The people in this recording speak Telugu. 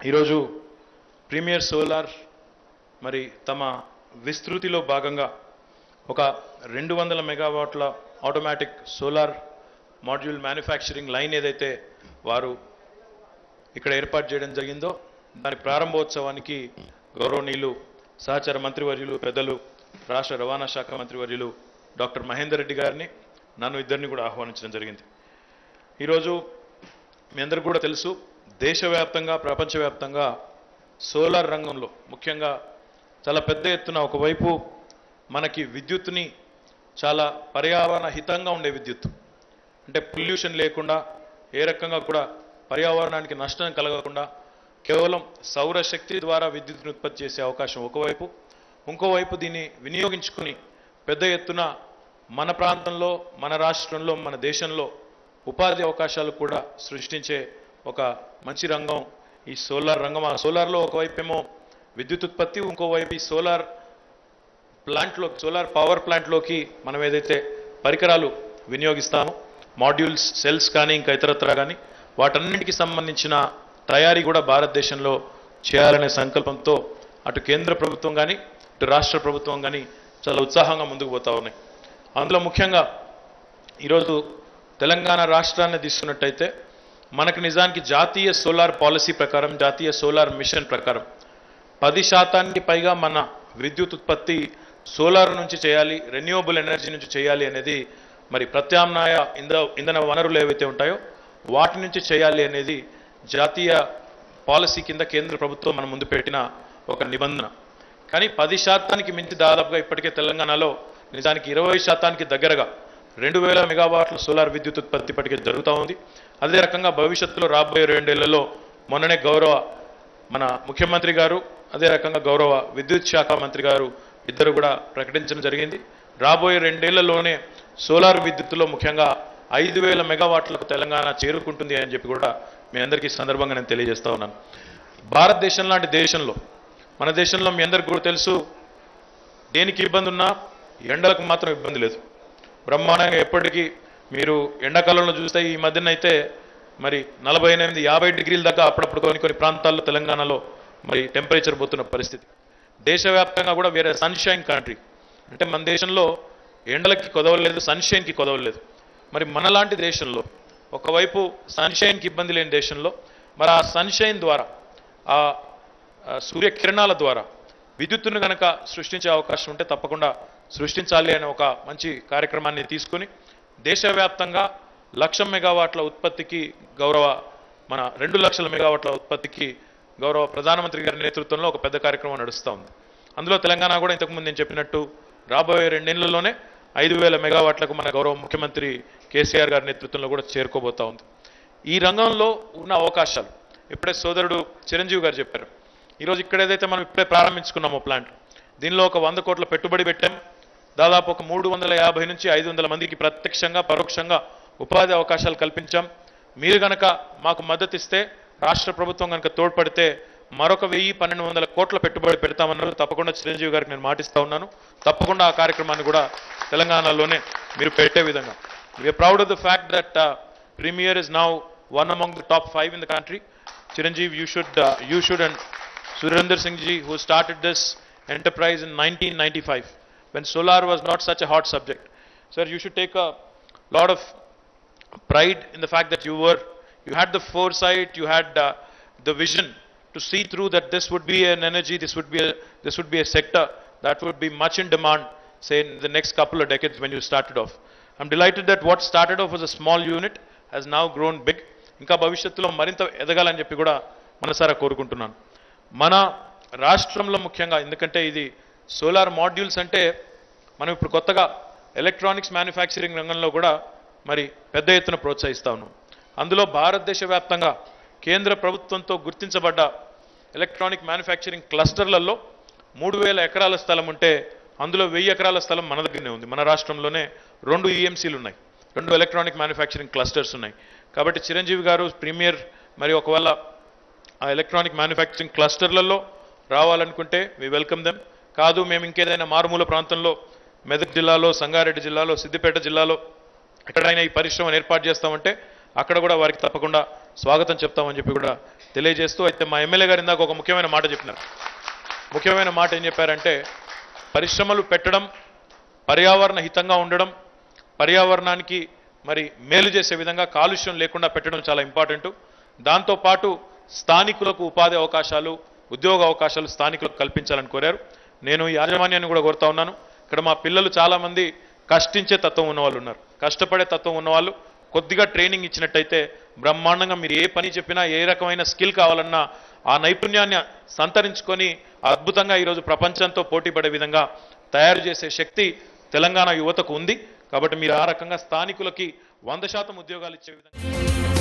ఈరోజు ప్రీమియర్ సోలార్ మరి తమ విస్తృతిలో భాగంగా ఒక రెండు వందల మెగావాట్ల automatic solar module manufacturing line ఏదైతే వారు ఇక్కడ ఏర్పాటు చేయడం జరిగిందో దాని ప్రారంభోత్సవానికి గౌరవనీయులు సహచర మంత్రివర్యులు పెద్దలు రాష్ట్ర రవాణా శాఖ మంత్రివర్యులు డాక్టర్ మహేందర్ రెడ్డి గారిని నన్ను ఇద్దరిని కూడా ఆహ్వానించడం జరిగింది ఈరోజు మీ అందరికీ కూడా తెలుసు దేశవ్యాప్తంగా ప్రపంచవ్యాప్తంగా సోలార్ రంగంలో ముఖ్యంగా చాలా పెద్ద ఎత్తున ఒకవైపు మనకి విద్యుత్తుని చాలా పర్యావరణ హితంగా ఉండే విద్యుత్ అంటే పొల్యూషన్ లేకుండా ఏ రకంగా కూడా పర్యావరణానికి నష్టం కలగకుండా కేవలం సౌరశక్తి ద్వారా విద్యుత్తును ఉత్పత్తి చేసే అవకాశం ఒకవైపు ఇంకోవైపు దీన్ని వినియోగించుకుని పెద్ద ఎత్తున మన ప్రాంతంలో మన రాష్ట్రంలో మన దేశంలో ఉపాధి అవకాశాలు కూడా సృష్టించే ఒక మంచి రంగం ఈ సోలార్ రంగం ఆ సోలార్లో ఒకవైపు ఏమో విద్యుత్ ఉత్పత్తి ఇంకోవైపు ఈ సోలార్ ప్లాంట్లో సోలార్ పవర్ ప్లాంట్లోకి మనం ఏదైతే పరికరాలు వినియోగిస్తామో మాడ్యూల్స్ సెల్స్ కానీ ఇంకా ఇతరత్ర కానీ వాటన్నిటికి సంబంధించిన తయారీ కూడా భారతదేశంలో చేయాలనే సంకల్పంతో అటు కేంద్ర ప్రభుత్వం కానీ ఇటు రాష్ట్ర ప్రభుత్వం కానీ చాలా ఉత్సాహంగా ముందుకు పోతా ఉన్నాయి అందులో ముఖ్యంగా ఈరోజు తెలంగాణ రాష్ట్రాన్ని తీసుకున్నట్టయితే మనకు నిజానికి జాతీయ సోలార్ పాలసీ ప్రకారం జాతీయ సోలార్ మిషన్ ప్రకారం పది శాతానికి పైగా మన విద్యుత్ ఉత్పత్తి సోలార్ నుంచి చేయాలి రెన్యూవబుల్ ఎనర్జీ నుంచి చేయాలి అనేది మరి ప్రత్యామ్నాయ ఇంధ ఇంధన వనరులు ఏవైతే ఉంటాయో వాటి నుంచి చేయాలి అనేది జాతీయ పాలసీ కింద కేంద్ర ప్రభుత్వం మన ముందు పెట్టిన ఒక నిబంధన కానీ పది శాతానికి మించి దాదాపుగా ఇప్పటికే తెలంగాణలో నిజానికి ఇరవై శాతానికి దగ్గరగా రెండు వేల మెగావాట్ల సోలార్ విద్యుత్ ఉత్పత్తి ఇప్పటికే జరుగుతూ ఉంది అదే రకంగా భవిష్యత్తులో రాబోయే రెండేళ్లలో మొన్ననే గౌరవ మన ముఖ్యమంత్రి గారు అదే రకంగా గౌరవ విద్యుత్ శాఖ మంత్రి గారు ఇద్దరు కూడా ప్రకటించడం జరిగింది రాబోయే రెండేళ్లలోనే సోలార్ విద్యుత్తులో ముఖ్యంగా ఐదు వేల మెగావాట్లకు తెలంగాణ చేరుకుంటుంది అని చెప్పి కూడా మీ అందరికీ ఈ సందర్భంగా నేను తెలియజేస్తా ఉన్నాను భారతదేశం లాంటి దేశంలో మన దేశంలో మీ అందరికీ కూడా తెలుసు దేనికి ఇబ్బంది ఉన్నా ఎండలకు మాత్రం ఇబ్బంది లేదు బ్రహ్మాండంగా ఎప్పటికీ మీరు ఎండాకాలంలో చూస్తే ఈ మధ్యన అయితే మరి నలభై ఎనిమిది యాభై డిగ్రీల దాకా అప్పుడప్పుడు కొన్ని కొన్ని ప్రాంతాల్లో తెలంగాణలో మరి టెంపరేచర్ పోతున్న పరిస్థితి దేశవ్యాప్తంగా కూడా వేరే సన్షైన్ కంట్రీ అంటే మన దేశంలో ఎండలకి కొదవలేదు సన్షైన్కి కొదవలేదు మరి మనలాంటి దేశంలో ఒకవైపు సన్షైన్కి ఇబ్బంది లేని దేశంలో మరి ఆ సన్షైన్ ద్వారా ఆ ఆ సూర్యకిరణాల ద్వారా విద్యుత్తును గనక సృష్టించే అవకాశం ఉంటే తప్పకుండా సృష్టించాలి అనే ఒక మంచి కార్యక్రమాన్ని తీసుకుని దేశవ్యాప్తంగా లక్ష మెగావాట్ల ఉత్పత్తికి గౌరవ మన రెండు లక్షల మెగావాట్ల ఉత్పత్తికి గౌరవ ప్రధానమంత్రి గారి నేతృత్వంలో ఒక పెద్ద కార్యక్రమం నడుస్తూ ఉంది అందులో తెలంగాణ కూడా ఇంతకుముందు నేను చెప్పినట్టు రాబోయే రెండేళ్లలోనే ఐదు వేల మెగావాట్లకు మన గౌరవ ముఖ్యమంత్రి కేసీఆర్ గారి నేతృత్వంలో కూడా చేరుకోబోతా ఉంది ఈ రంగంలో ఉన్న అవకాశాలు ఇప్పుడే సోదరుడు చిరంజీవి గారు చెప్పారు ఈరోజు ఇక్కడ ఏదైతే మనం ఇప్పుడే ప్రారంభించుకున్నామో ప్లాంట్ దీనిలో ఒక వంద కోట్ల పెట్టుబడి పెట్టాం దాదాపు ఒక మూడు వందల యాభై నుంచి ఐదు వందల మందికి ప్రత్యక్షంగా పరోక్షంగా ఉపాధి అవకాశాలు కల్పించాం మీరు గనక మాకు మద్దతు ఇస్తే రాష్ట్ర ప్రభుత్వం కనుక తోడ్పడితే మరొక వెయ్యి పన్నెండు వందల కోట్ల పెట్టుబడి పెడతామన్నారు తప్పకుండా చిరంజీవి గారికి నేను మాటిస్తా ఉన్నాను తప్పకుండా ఆ కార్యక్రమాన్ని కూడా తెలంగాణలోనే మీరు పెట్టే విధంగా we're proud of the fact that Premier is now one among the top five in the country Chiranjeevi you should you should and Surinder Singh ji, who started this enterprise in 1995, when solar was not such a hot subject. Sir, you should take a lot of pride in the fact that you were, you had the foresight, you had uh, the vision to see through that this would be an energy, this would be a, this would be a sector that would be much in demand, say in the next couple of decades when you started off. I'm delighted that what started off as a small unit has now grown big. ఇంకా భవిష్యత్తులో మరింత ఎదగాలని చెప్పి కూడా మనసారా కోరుకుంటున్నాను మన రాష్ట్రంలో ముఖ్యంగా ఎందుకంటే ఇది సోలార్ మాడ్యూల్స్ అంటే మనం ఇప్పుడు కొత్తగా ఎలక్ట్రానిక్స్ మ్యానుఫ్యాక్చరింగ్ రంగంలో కూడా మరి పెద్ద ఎత్తున ప్రోత్సహిస్తా ఉన్నాం అందులో భారతదేశ వ్యాప్తంగా కేంద్ర ప్రభుత్వంతో గుర్తించబడ్డ ఎలక్ట్రానిక్ మ్యానుఫ్యాక్చరింగ్ క్లస్టర్లలో మూడు వేల ఎకరాల స్థలం ఉంటే అందులో వెయ్యి ఎకరాల స్థలం మన దగ్గరనే ఉంది మన రాష్ట్రంలోనే రెండు ఈఎంసీలు ఉన్నాయి రెండు ఎలక్ట్రానిక్ మ్యానుఫ్యాక్చరింగ్ క్లస్టర్స్ ఉన్నాయి కాబట్టి చిరంజీవి గారు ప్రీమియర్ మరి ఒకవేళ ఆ ఎలక్ట్రానిక్ మ్యానుఫ్యాక్చరింగ్ క్లస్టర్లలో రావాలనుకుంటే వి వెల్కమ్ దెమ్ కాదు మేము ఇంకేదైనా మారుమూల ప్రాంతంలో మెదక్ జిల్లాలో సంగారెడ్డి జిల్లాలో సిద్దిపేట జిల్లాలో ఎక్కడైనా ఈ పరిశ్రమను ఏర్పాటు చేస్తామంటే అక్కడ కూడా వారికి తప్పకుండా స్వాగతం చెప్తామని చెప్పి కూడా తెలియజేస్తూ అయితే మా ఎమ్మెల్యే గారు ఇందాక ఒక ముఖ్యమైన మాట చెప్పినారు ముఖ్యమైన మాట ఏం చెప్పారంటే పరిశ్రమలు పెట్టడం పర్యావరణ హితంగా ఉండడం పర్యావరణానికి మరి మేలు చేసే విధంగా కాలుష్యం లేకుండా పెట్టడం చాలా ఇంపార్టెంట్ దాంతోపాటు స్థానికులకు ఉపాధి అవకాశాలు ఉద్యోగ అవకాశాలు స్థానికులకు కల్పించాలని కోరారు నేను ఈ యాజమాన్యాన్ని కూడా కోరుతా ఉన్నాను ఇక్కడ మా పిల్లలు చాలామంది కష్టించే తత్వం ఉన్న వాళ్ళు ఉన్నారు కష్టపడే తత్వం ఉన్నవాళ్ళు కొద్దిగా ట్రైనింగ్ ఇచ్చినట్టయితే బ్రహ్మాండంగా మీరు ఏ పని చెప్పినా ఏ రకమైన స్కిల్ కావాలన్నా ఆ నైపుణ్యాన్ని సంతరించుకొని అద్భుతంగా ఈరోజు ప్రపంచంతో పోటీపడే విధంగా తయారు చేసే శక్తి తెలంగాణ యువతకు ఉంది కాబట్టి మీరు ఆ రకంగా స్థానికులకి వంద శాతం ఉద్యోగాలు ఇచ్చే విధంగా